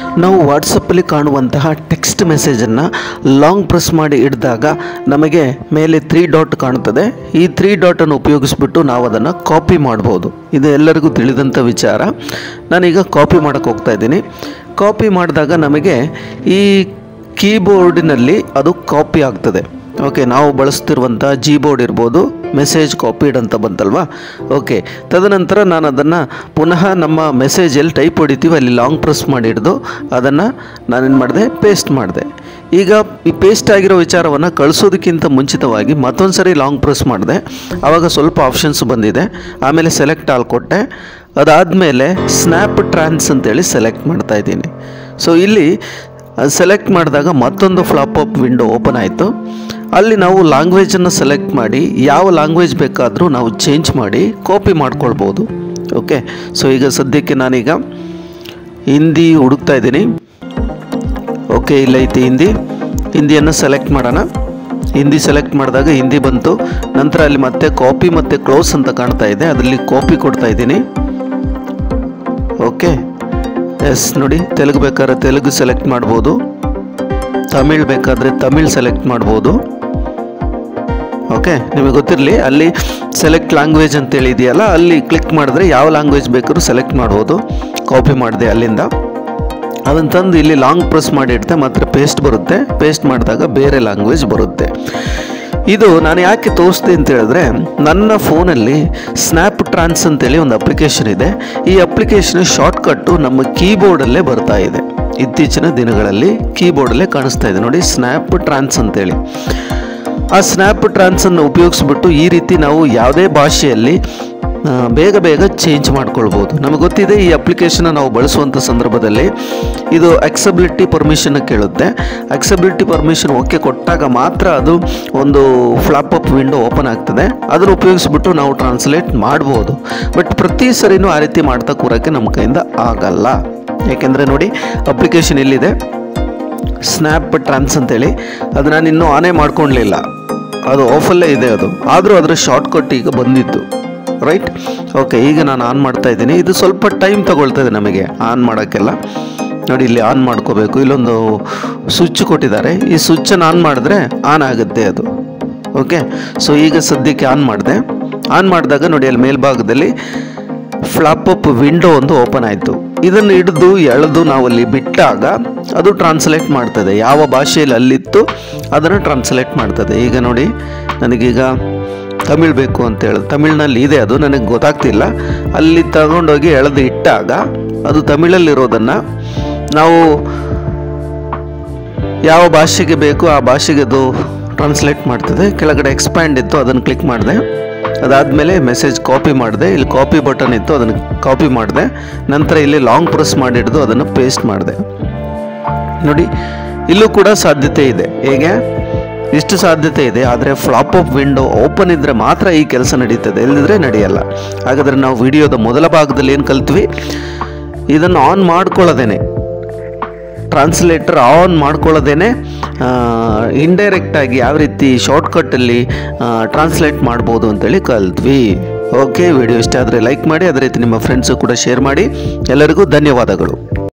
ನಾವು ವಾಟ್ಸಪ್ಪಲ್ಲಿ ಕಾಣುವಂತಹ ಟೆಕ್ಸ್ಟ್ ಮೆಸೇಜನ್ನು ಲಾಂಗ್ ಪ್ರೆಸ್ ಮಾಡಿ ಹಿಡಿದಾಗ ನಮಗೆ ಮೇಲೆ ತ್ರೀ ಡಾಟ್ ಕಾಣುತ್ತದೆ ಈ ತ್ರೀ ಡಾಟನ್ನು ಉಪಯೋಗಿಸ್ಬಿಟ್ಟು ನಾವು ಅದನ್ನು ಕಾಪಿ ಮಾಡ್ಬೋದು ಇದು ಎಲ್ಲರಿಗೂ ತಿಳಿದಂಥ ವಿಚಾರ ನಾನೀಗ ಕಾಪಿ ಮಾಡೋಕ್ಕೆ ಹೋಗ್ತಾ ಇದ್ದೀನಿ ಕಾಪಿ ಮಾಡಿದಾಗ ನಮಗೆ ಈ ಕೀಬೋರ್ಡಿನಲ್ಲಿ ಅದು ಕಾಪಿ ಆಗ್ತದೆ ಓಕೆ ನಾವು ಬಳಸ್ತಿರುವಂಥ ಜಿ ಬೋರ್ಡ್ ಇರ್ಬೋದು ಮೆಸೇಜ್ ಕಾಪಿಡ್ ಅಂತ ಬಂತಲ್ವಾ ಓಕೆ ತದನಂತರ ನಾನು ಅದನ್ನು ಪುನಃ ನಮ್ಮ ಮೆಸೇಜ್ ಎಲ್ಲಿ ಟೈಪ್ ಹೊಡಿತೀವಿ ಅಲ್ಲಿ ಲಾಂಗ್ ಪ್ರೆಸ್ ಮಾಡಿ ಹಿಡಿದು ಅದನ್ನು ನಾನೇನು ಮಾಡಿದೆ ಪೇಸ್ಟ್ ಮಾಡಿದೆ ಈಗ ಈ ಪೇಸ್ಟ್ ಆಗಿರೋ ವಿಚಾರವನ್ನು ಕಳಿಸೋದಕ್ಕಿಂತ ಮುಂಚಿತವಾಗಿ ಮತ್ತೊಂದು ಸರಿ ಲಾಂಗ್ ಪ್ರೆಸ್ ಮಾಡಿದೆ ಆವಾಗ ಸ್ವಲ್ಪ ಆಪ್ಷನ್ಸ್ ಬಂದಿದೆ ಆಮೇಲೆ ಸೆಲೆಕ್ಟ್ ಆಲ್ ಕೊಟ್ಟೆ ಅದಾದಮೇಲೆ ಸ್ನ್ಯಾಪ್ ಟ್ರಾನ್ಸ್ ಅಂತೇಳಿ ಸೆಲೆಕ್ಟ್ ಮಾಡ್ತಾ ಇದ್ದೀನಿ ಸೊ ಇಲ್ಲಿ ಸೆಲೆಕ್ಟ್ ಮಾಡಿದಾಗ ಮತ್ತೊಂದು ಫ್ಲಾಪ್ ಅಪ್ ವಿಂಡೋ ಓಪನ್ ಆಯಿತು ಅಲ್ಲಿ ನಾವು ಲ್ಯಾಂಗ್ವೇಜನ್ನು ಸೆಲೆಕ್ಟ್ ಮಾಡಿ ಯಾವ ಲ್ಯಾಂಗ್ವೇಜ್ ಬೇಕಾದರೂ ನಾವು ಚೇಂಜ್ ಮಾಡಿ ಕಾಪಿ ಮಾಡ್ಕೊಳ್ಬೋದು ಓಕೆ ಸೊ ಈಗ ಸದ್ಯಕ್ಕೆ ನಾನೀಗ ಹಿಂದಿ ಹುಡುಕ್ತಾ ಇದ್ದೀನಿ ಓಕೆ ಇಲ್ಲೈತಿ ಹಿಂದಿ ಹಿಂದಿಯನ್ನು ಸೆಲೆಕ್ಟ್ ಮಾಡೋಣ ಹಿಂದಿ ಸೆಲೆಕ್ಟ್ ಮಾಡಿದಾಗ ಹಿಂದಿ ಬಂತು ನಂತರ ಅಲ್ಲಿ ಮತ್ತೆ ಕಾಪಿ ಮತ್ತು ಕ್ಲೋಸ್ ಅಂತ ಕಾಣ್ತಾ ಇದೆ ಅದರಲ್ಲಿ ಕಾಪಿ ಕೊಡ್ತಾ ಇದ್ದೀನಿ ಓಕೆ ಎಸ್ ನೋಡಿ ತೆಲುಗು ಬೇಕಾದ್ರೆ ತೆಲುಗು ಸೆಲೆಕ್ಟ್ ಮಾಡ್ಬೋದು ತಮಿಳ್ ಬೇಕಾದರೆ ತಮಿಳ್ ಸೆಲೆಕ್ಟ್ ಮಾಡ್ಬೋದು ಓಕೆ ನಿಮಗೆ ಗೊತ್ತಿರಲಿ ಅಲ್ಲಿ ಸೆಲೆಕ್ಟ್ ಲ್ಯಾಂಗ್ವೇಜ್ ಅಂತೇಳಿ ಇದೆಯಲ್ಲ ಅಲ್ಲಿ ಕ್ಲಿಕ್ ಮಾಡಿದ್ರೆ ಯಾವ ಲ್ಯಾಂಗ್ವೇಜ್ ಬೇಕಾದ್ರೂ ಸೆಲೆಕ್ಟ್ ಮಾಡ್ಬೋದು ಕಾಪಿ ಮಾಡಿದೆ ಅಲ್ಲಿಂದ ಅದನ್ನು ತಂದು ಇಲ್ಲಿ ಲಾಂಗ್ ಪ್ರೆಸ್ ಮಾಡಿ ಇಡ್ತೆ ಮಾತ್ರ ಪೇಸ್ಟ್ ಬರುತ್ತೆ ಪೇಸ್ಟ್ ಮಾಡಿದಾಗ ಬೇರೆ ಲ್ಯಾಂಗ್ವೇಜ್ ಬರುತ್ತೆ ಇದು ನಾನು ಯಾಕೆ ತೋರಿಸ್ದೆ ಅಂತ ಹೇಳಿದ್ರೆ ನನ್ನ ಫೋನಲ್ಲಿ ಸ್ನ್ಯಾಪ್ ಟ್ರಾನ್ಸ್ ಅಂತೇಳಿ ಒಂದು ಅಪ್ಲಿಕೇಶನ್ ಇದೆ ಈ ಅಪ್ಲಿಕೇಶನ್ ಶಾರ್ಟ್ಕಟ್ಟು ನಮ್ಮ ಕೀಬೋರ್ಡಲ್ಲೇ ಬರ್ತಾ ಇದೆ ಇತ್ತೀಚಿನ ದಿನಗಳಲ್ಲಿ ಕೀಬೋರ್ಡಲ್ಲೇ ಕಾಣಿಸ್ತಾ ಇದೆ ನೋಡಿ ಸ್ನ್ಯಾಪ್ ಟ್ರಾನ್ಸ್ ಅಂತೇಳಿ ಆ ಸ್ನ್ಯಾಪ್ ಟ್ರಾನ್ಸನ್ನು ಉಪಯೋಗಿಸ್ಬಿಟ್ಟು ಈ ರೀತಿ ನಾವು ಯಾವುದೇ ಭಾಷೆಯಲ್ಲಿ ಆ, ಬೇಗ ಬೇಗ ಚೇಂಜ್ ಮಾಡ್ಕೊಳ್ಬೋದು ನಮಗೆ ಗೊತ್ತಿದೆ ಈ ಅಪ್ಲಿಕೇಶನ್ ನಾವು ಬಳಸುವಂಥ ಸಂದರ್ಭದಲ್ಲಿ ಇದು ಅಕ್ಸಬಿಲಿಟಿ ಪರ್ಮಿಷನ್ ಕೇಳುತ್ತೆ ಅಕ್ಸಬಿಲಿಟಿ ಪರ್ಮಿಷನ್ ಓಕೆ ಕೊಟ್ಟಾಗ ಮಾತ್ರ ಅದು ಒಂದು ಫ್ಲಾಪ್ ಅಪ್ ವಿಂಡೋ ಓಪನ್ ಆಗ್ತದೆ ಅದನ್ನು ಉಪಯೋಗಿಸ್ಬಿಟ್ಟು ನಾವು ಟ್ರಾನ್ಸ್ಲೇಟ್ ಮಾಡ್ಬೋದು ಬಟ್ ಪ್ರತಿ ಸರಿನೂ ಆ ರೀತಿ ಮಾಡ್ತಾ ಕೂರೋಕ್ಕೆ ನಮ್ಮ ಕೈಯಿಂದ ಆಗಲ್ಲ ಯಾಕೆಂದರೆ ನೋಡಿ ಅಪ್ಲಿಕೇಶನ್ ಇಲ್ಲಿದೆ ಸ್ನ್ಯಾಪ್ ಟ್ರಾನ್ಸ್ ಅಂತೇಳಿ ಅದು ನಾನು ಇನ್ನೂ ಆನೇ ಮಾಡ್ಕೊಳ್ಲಿಲ್ಲ ಅದು ಆಫಲ್ಲೇ ಇದೆ ಅದು ಆದರೂ ಅದರ ಶಾರ್ಟ್ಕಟ್ ಈಗ ಬಂದಿತ್ತು ರೈಟ್ ಓಕೆ ಈಗ ನಾನು ಆನ್ ಮಾಡ್ತಾ ಇದ್ದೀನಿ ಇದು ಸ್ವಲ್ಪ ಟೈಮ್ ತಗೊಳ್ತದೆ ನಮಗೆ ಆನ್ ಮಾಡೋಕ್ಕೆಲ್ಲ ನೋಡಿ ಇಲ್ಲಿ ಆನ್ ಮಾಡ್ಕೋಬೇಕು ಇಲ್ಲೊಂದು ಸ್ವಿಚ್ ಕೊಟ್ಟಿದ್ದಾರೆ ಈ ಸ್ವಿಚ್ಚನ್ನು ಆನ್ ಮಾಡಿದ್ರೆ ಆನ್ ಆಗುತ್ತೆ ಅದು ಓಕೆ ಸೊ ಈಗ ಸದ್ಯಕ್ಕೆ ಆನ್ ಮಾಡಿದೆ ಆನ್ ಮಾಡಿದಾಗ ನೋಡಿ ಅಲ್ಲಿ ಮೇಲ್ಭಾಗದಲ್ಲಿ ಫ್ಲಾಪ್ ಅಪ್ ವಿಂಡೋ ಒಂದು ಓಪನ್ ಆಯಿತು ಇದನ್ನು ಹಿಡಿದು ಎಳೆದು ನಾವು ಅಲ್ಲಿ ಬಿಟ್ಟಾಗ ಅದು ಟ್ರಾನ್ಸ್ಲೇಟ್ ಮಾಡ್ತದೆ ಯಾವ ಭಾಷೆಯಲ್ಲಿ ಅಲ್ಲಿತ್ತು ಅದನ್ನು ಟ್ರಾನ್ಸ್ಲೇಟ್ ಮಾಡ್ತದೆ ಈಗ ನೋಡಿ ನನಗೀಗ ತಮಿಳ್ ಬೇಕು ಅಂತ ಹೇಳಿ ತಮಿಳ್ನಲ್ಲಿ ಇದೆ ಅದು ನನಗೆ ಗೊತ್ತಾಗ್ತಿಲ್ಲ ಅಲ್ಲಿ ತಗೊಂಡೋಗಿ ಎಳೆದು ಇಟ್ಟಾಗ ಅದು ತಮಿಳಲ್ಲಿರೋದನ್ನು ನಾವು ಯಾವ ಭಾಷೆಗೆ ಬೇಕು ಆ ಭಾಷೆಗೆ ಅದು ಟ್ರಾನ್ಸ್ಲೇಟ್ ಮಾಡ್ತದೆ ಕೆಳಗಡೆ ಎಕ್ಸ್ಪ್ಯಾಂಡ್ ಇತ್ತು ಅದನ್ನು ಕ್ಲಿಕ್ ಮಾಡಿದೆ ಅದಾದಮೇಲೆ ಮೆಸೇಜ್ ಕಾಪಿ ಮಾಡಿದೆ ಇಲ್ಲಿ ಕಾಪಿ ಬಟನ್ ಇತ್ತು ಅದನ್ನು ಕಾಪಿ ಮಾಡಿದೆ ನಂತರ ಇಲ್ಲಿ ಲಾಂಗ್ ಪ್ರೆಸ್ ಮಾಡಿ ಹಿಡಿದು ಅದನ್ನು ಪೇಸ್ಟ್ ಮಾಡಿದೆ ನೋಡಿ ಇಲ್ಲೂ ಕೂಡ ಸಾಧ್ಯತೆ ಇದೆ ಹೇಗೆ ಇಷ್ಟು ಸಾಧ್ಯತೆ ಇದೆ ಆದರೆ ಫ್ಲಾಪ್ ಅಪ್ ವಿಂಡೋ ಓಪನ್ ಇದ್ದರೆ ಮಾತ್ರ ಈ ಕೆಲಸ ನಡೀತದೆ ಇಲ್ಲದಿದ್ರೆ ನಡೆಯಲ್ಲ ಹಾಗಾದರೆ ನಾವು ವಿಡಿಯೋದ ಮೊದಲ ಭಾಗದಲ್ಲಿ ಏನು ಕಲ್ತ್ವಿ ಇದನ್ನು ಆನ್ ಮಾಡ್ಕೊಳ್ಳೋದೇನೆ ಟ್ರಾನ್ಸ್ಲೇಟರ್ ಆನ್ ಮಾಡ್ಕೊಳ್ಳೋದೇನೆ ಇಂಡೈರೆಕ್ಟಾಗಿ ಯಾವ ರೀತಿ ಶಾರ್ಟ್ಕಟ್ಟಲ್ಲಿ ಟ್ರಾನ್ಸ್ಲೇಟ್ ಮಾಡ್ಬೋದು ಅಂತೇಳಿ ಕಲ್ತ್ವಿ ಓಕೆ ವಿಡಿಯೋ ಇಷ್ಟ ಆದರೆ ಲೈಕ್ ಮಾಡಿ ಅದೇ ರೀತಿ ನಿಮ್ಮ ಫ್ರೆಂಡ್ಸು ಕೂಡ ಶೇರ್ ಮಾಡಿ ಎಲ್ಲರಿಗೂ ಧನ್ಯವಾದಗಳು